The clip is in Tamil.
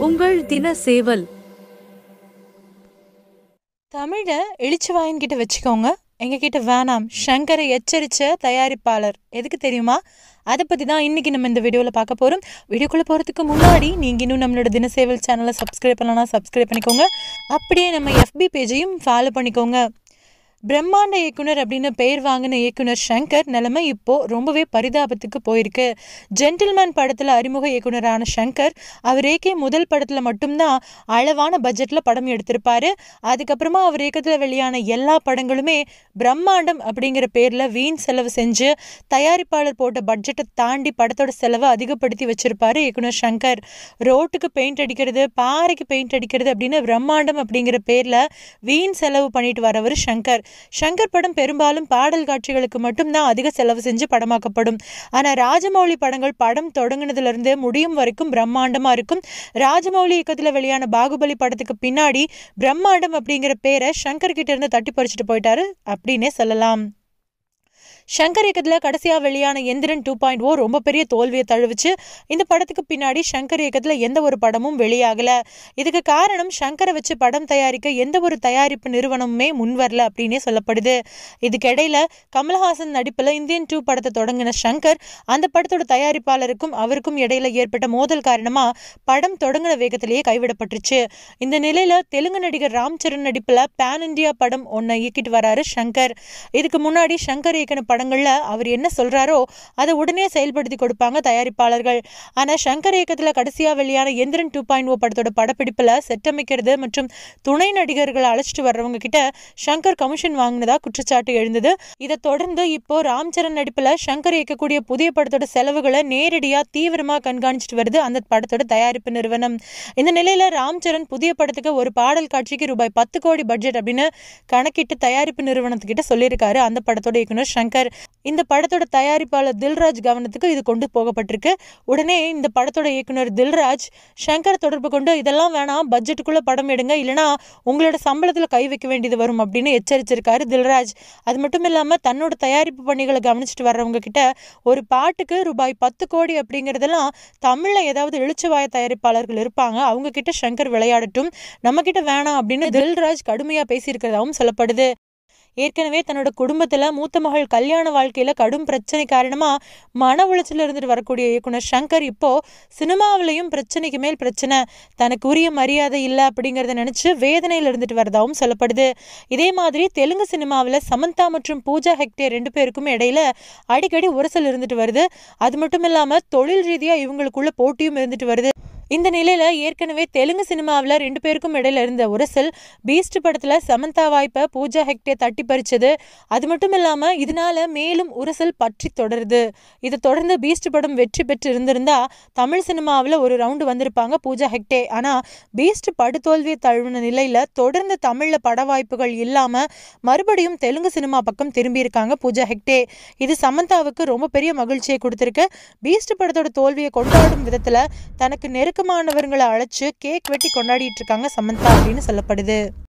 உங்கள் தின சேவல் தமிழை எழுச்சிவாயன் கிட்ட வச்சுக்கோங்க எங்ககிட்ட வேணாம் சங்கரை எச்சரித்த தயாரிப்பாளர் எதுக்கு தெரியுமா அதை பற்றி தான் இன்றைக்கி நம்ம இந்த வீடியோவில் பார்க்க போகிறோம் வீடியோக்குள்ளே போகிறதுக்கு முன்னாடி நீங்கள் இன்னும் நம்மளோட தினசேவல் சேனலை சப்ஸ்கிரைப் பண்ணலன்னா சப்ஸ்கிரைப் பண்ணிக்கோங்க அப்படியே நம்ம எஃபி பேஜையும் ஃபாலோ பண்ணிக்கோங்க பிரம்மாண்ட இயக்குனர் அப்படின்னு பெயர் வாங்கின இயக்குனர் சங்கர் நிலைமை இப்போ ரொம்பவே பரிதாபத்துக்கு போயிருக்கு ஜென்டில்மேன் படத்தில் அறிமுக இயக்குனரான சங்கர் அவர் ஏகே முதல் படத்தில் மட்டும்தான் அளவான பட்ஜெட்டில் படம் எடுத்திருப்பாரு அதுக்கப்புறமா அவர் இயக்கத்தில் வெளியான எல்லா படங்களுமே பிரம்மாண்டம் அப்படிங்கிற பேரில் வீண் செலவு செஞ்சு தயாரிப்பாளர் போட்ட பட்ஜெட்டை தாண்டி படத்தோட செலவை அதிகப்படுத்தி வச்சிருப்பாரு இயக்குனர் சங்கர் ரோட்டுக்கு பெயிண்ட் அடிக்கிறது பாறைக்கு பெயிண்ட் அடிக்கிறது அப்படின்னு பிரம்மாண்டம் அப்படிங்கிற பேரில் வீண் செலவு பண்ணிட்டு வரவர் சங்கர் சங்கர் படம் பெரும்பாலும் பாடல் காட்சிகளுக்கு மட்டும்தான் அதிக செலவு செஞ்சு படமாக்கப்படும் ஆனால் ராஜமௌலி படங்கள் படம் தொடங்குனதுல இருந்து முடியும் வரைக்கும் பிரம்மாண்டமா இருக்கும் ராஜமௌலி இயக்கத்தில் வெளியான பாகுபலி படத்துக்கு பின்னாடி பிரம்மாண்டம் அப்படிங்கிற பேரை சங்கர் கிட்ட இருந்து தட்டி பறிச்சுட்டு போயிட்டாரு அப்படின்னே சொல்லலாம் சங்கர் இயக்கத்தில் கடைசியாக வெளியான எந்திரன் டூ பாயிண்ட் ஓ ரொம்ப பெரிய தோல்வியை தழுவிச்சு இந்த படத்துக்கு பின்னாடி சங்கர் இயக்கத்தில் எந்த ஒரு படமும் வெளியாகல இதுக்கு காரணம் சங்கரை வச்சு படம் தயாரிக்க எந்த ஒரு தயாரிப்பு நிறுவனமுமே முன் வரல அப்படின்னே சொல்லப்படுது இதுக்கிடையில கமல்ஹாசன் நடிப்பில் இந்தியன் டூ படத்தை தொடங்கின சங்கர் அந்த படத்தோட தயாரிப்பாளருக்கும் அவருக்கும் இடையில ஏற்பட்ட மோதல் காரணமா படம் தொடங்கின வேகத்திலேயே கைவிடப்பட்டுருச்சு இந்த நிலையில தெலுங்கு நடிகர் ராம் சரண் நடிப்பில் பேன் இந்தியா படம் ஒன்றை இயக்கிட்டு வராரு சங்கர் இதுக்கு முன்னாடி சங்கர் இயக்கின படங்கள்ல அவர் என்ன சொல்றாரோ அதை உடனே செயல்படுத்தி கொடுப்பாங்க தயாரிப்பாளர்கள் ஆனா சங்கர் இயக்கத்துல கடைசியா வெளியான எந்திரன் டூ பாயிண்ட் ஓ படத்தோட படப்பிடிப்புல செட் அமைக்கிறது மற்றும் துணை நடிகர்களை அழைச்சிட்டு வர்றவங்க கிட்ட சங்கர் கமிஷன் வாங்கினதா குற்றச்சாட்டு எழுந்தது இதை தொடர்ந்து இப்போ ராம் சரண் நடிப்புல சங்கர் இயக்கக்கூடிய புதிய படத்தோட செலவுகளை நேரடியா தீவிரமா கண்காணிச்சிட்டு வருது அந்த படத்தோட தயாரிப்பு நிறுவனம் இந்த நிலையில ராம் சரண் புதிய படத்துக்கு ஒரு பாடல் காட்சிக்கு ரூபாய் பத்து கோடி பட்ஜெட் அப்படின்னு கணக்கிட்டு தயாரிப்பு நிறுவனத்துக்கிட்ட சொல்லியிருக்காரு அந்த படத்தோட இயக்குனர் சங்கர் இந்த படத்தோட தயாரிப்பாளர் தில்ராஜ் கவனத்துக்கு இது கொண்டு போகப்பட்டிருக்கு உடனே இந்த படத்தோட இயக்குனர் தில்ராஜ் சங்கர் தொடர்பு கொண்டு இதெல்லாம் வேணாம் பட்ஜெட்டுக்குள்ள படம் எடுங்க இல்லைனா உங்களோட சம்பளத்தில் கை வைக்க வேண்டியது வரும் அப்படின்னு எச்சரிச்சிருக்காரு தில்ராஜ் அது மட்டும் இல்லாமல் தன்னோட தயாரிப்பு பணிகளை கவனிச்சுட்டு வர்றவங்க கிட்ட ஒரு பாட்டுக்கு ரூபாய் பத்து கோடி அப்படிங்கிறதெல்லாம் தமிழில் ஏதாவது எழுச்சுவாய தயாரிப்பாளர்கள் இருப்பாங்க அவங்க கிட்ட சங்கர் விளையாடட்டும் நம்ம கிட்ட வேணாம் அப்படின்னு தில்ராஜ் கடுமையாக பேசியிருக்கிறதாவும் சொல்லப்படுது ஏற்கனவே தன்னோட குடும்பத்தில் மூத்த மகள் கல்யாண வாழ்க்கையில் கடும் பிரச்சனை காரணமாக மன உளைச்சல் இருந்துட்டு வரக்கூடிய இயக்குனர் சங்கர் இப்போ சினிமாவிலையும் பிரச்சனைக்கு மேல் பிரச்சனை தனக்கு உரிய மரியாதை இல்லை அப்படிங்கிறத நினச்சி வேதனையில் இருந்துட்டு வரதாகவும் சொல்லப்படுது இதே மாதிரி தெலுங்கு சினிமாவில் சமந்தா மற்றும் பூஜா ஹெக்டே ரெண்டு பேருக்கும் இடையில அடிக்கடி உரசல் இருந்துட்டு வருது அது மட்டும் இல்லாமல் தொழில் ரீதியாக இவங்களுக்குள்ள போட்டியும் இருந்துட்டு வருது இந்த நிலையில ஏற்கனவே தெலுங்கு சினிமாவில் ரெண்டு பேருக்கும் இடையில இருந்த உரசல் பீஸ்ட் படத்துல சமந்தா வாய்ப்பை பூஜா ஹெக்டே தட்டி பறிச்சது அது மட்டும் இல்லாம இதனால மேலும் உரசல் பற்றி தொடருது இதை தொடர்ந்து பீஸ்ட் படம் வெற்றி பெற்று இருந்திருந்தா தமிழ் சினிமாவில் ஒரு ரவுண்டு வந்திருப்பாங்க பூஜா ஹெக்டே ஆனா பீஸ்ட் படுதோல்வியை தழுவின நிலையில தொடர்ந்து தமிழ்ல பட வாய்ப்புகள் இல்லாம மறுபடியும் தெலுங்கு சினிமா பக்கம் திரும்பி இருக்காங்க பூஜா ஹெக்டே இது சமந்தாவுக்கு ரொம்ப பெரிய மகிழ்ச்சியை கொடுத்திருக்கு பீஸ்ட் படத்தோட தோல்வியை கொண்டாடும் விதத்துல தனக்கு நெருக்கமானவர்களை அழைச்சு கேக் வெட்டி கொண்டாடிட்டு இருக்காங்க சமந்தா அப்படின்னு சொல்லப்படுது